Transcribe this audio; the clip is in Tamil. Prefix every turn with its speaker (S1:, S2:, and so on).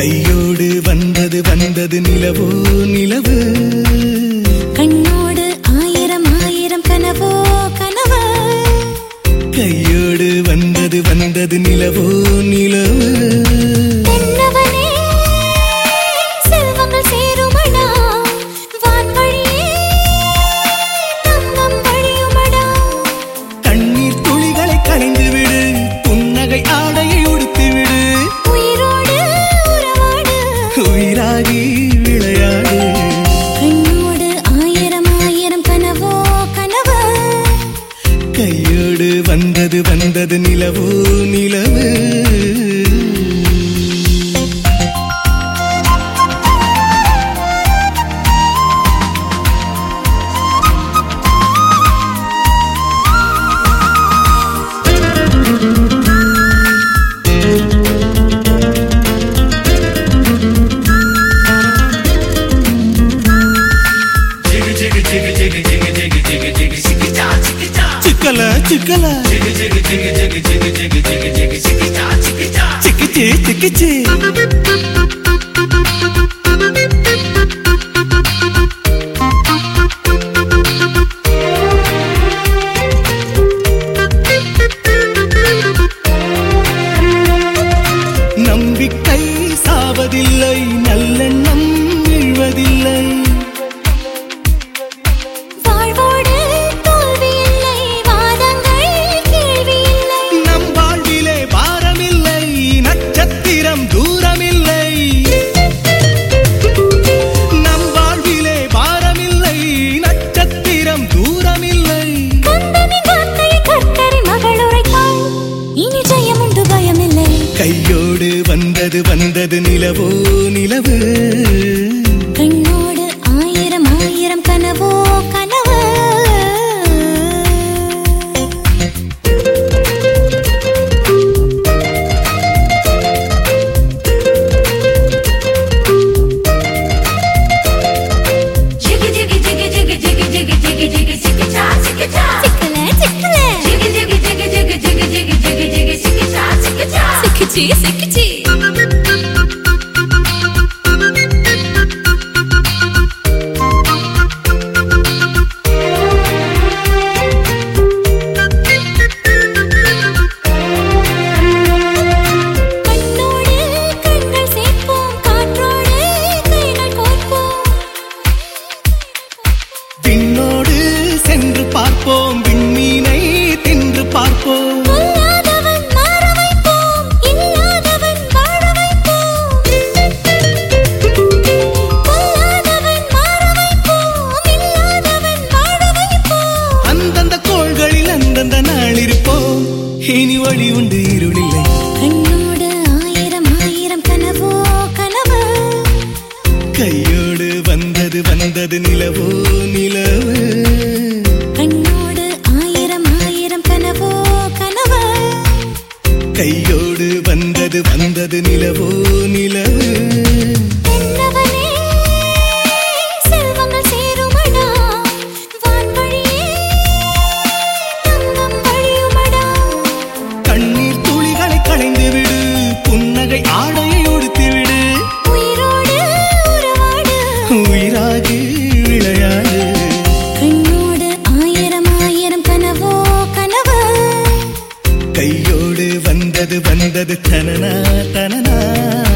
S1: கையோடு வந்தது வந்தது நிலவோ நிலவு
S2: கண்ணோடு ஆயிரம் ஆயிரம் கனவோ கனவு
S1: கையோடு வந்தது வந்தது நிலவோ நிலவு
S2: தென்னவனே செல்வங்கள் சேருமடா வான்வழியே தங்கம் வழியுமடா
S1: கண்ணீர் துளிகளை களைந்து விடு புன்னகை ஆடையை உடுத்து விடு
S2: உயிரோடு உறவாடு
S1: உயிராகி விளையாடு
S2: கண்ணோடு ஆயிரம் ஆயிரம் கனவோ கனவு
S1: கையோடு வந்தது வந்தது நிலவோ நிலவு சிக்கல சிக்கல சிக்கிச்சு சிக்கிச்சு நம்பிக்கை சாவதில்லை நல்லெண்ணம் வீழ்வதில்லை
S2: வாழ்வோடு தோல்வி இல்லை வாதங்கள் கேள்வி இல்லை
S1: நம் வாழ்விலே பாரமில்லை நட்சத்திரம் தூரமில்லை நம் வாழ்விலே பாரமில்லை நட்சத்திரம் தூரமில்லை
S2: கந்தனின் வார்த்தையை கர்த்தரி மகள் உரைத்தாள் இனி ஜெயம் உண்டு பயமில்லை
S1: கையோடு வந்தது வந்தது நிலவோ நிலவு
S2: கண்ணோடு ஆயிரம் ஆயிரம் கனவோ கனவு
S3: Jiggy jiggy jiggy jiggy jiggy jiggy jiggy jiggy jiggy cha jiggy cha.
S2: சிக்கல சிக்கல
S3: Jiggy jiggy jiggy jiggy jiggy jiggy jiggy jiggy jiggy cha jiggy cha.
S2: சிக்கிச்சி சிக்கிச்சி கண்ணோடு கண்கள் சேர்ப்போம் காற்றோடு கைகள் கோர்ப்போம்
S1: விண்ணோடு சென்று பார்ப்போம் விண்மீனை தின்று பார்ப்போம்
S2: பொல்லாதவன் மாற வைப்போம் இல்லாதவன் வாழ வைப்போம் பொல்லாதவன் மாற வைப்போம் இல்லாதவன் வாழ வைப்போம்
S1: அந்தந்த கோள்களில் அந்தந்த நாள் இருப்போம் இனி வழி உண்டு இருளில்லை
S2: கண்ணோடு ஆயிரம் ஆயிரம் கனவோ கனவு
S1: கையோடு வந்தது வந்தது நிலவோ நிலவு
S2: கண்ணோடு ஆயிரம் ஆயிரம் கனவோ கனவு
S1: கையோடு வந்தது வந்தது நிலவோ நிலவு
S2: தென்னவனே செல்வங்கள் சேருமடா வான்வழியே தங்கம் வழியுமடா
S1: கண்ணீர் துளிகளை களைந்து விடு புன்னகை ஆடையை உடுத்தி விடு
S2: உயிரோடு உறவாடு
S1: உயிராகி விளையாடு
S2: கண்ணோடு ஆயிரம் ஆயிரம் கனவோ கனவு
S1: கையோடு வந்தது வந்தது தனனா தனனா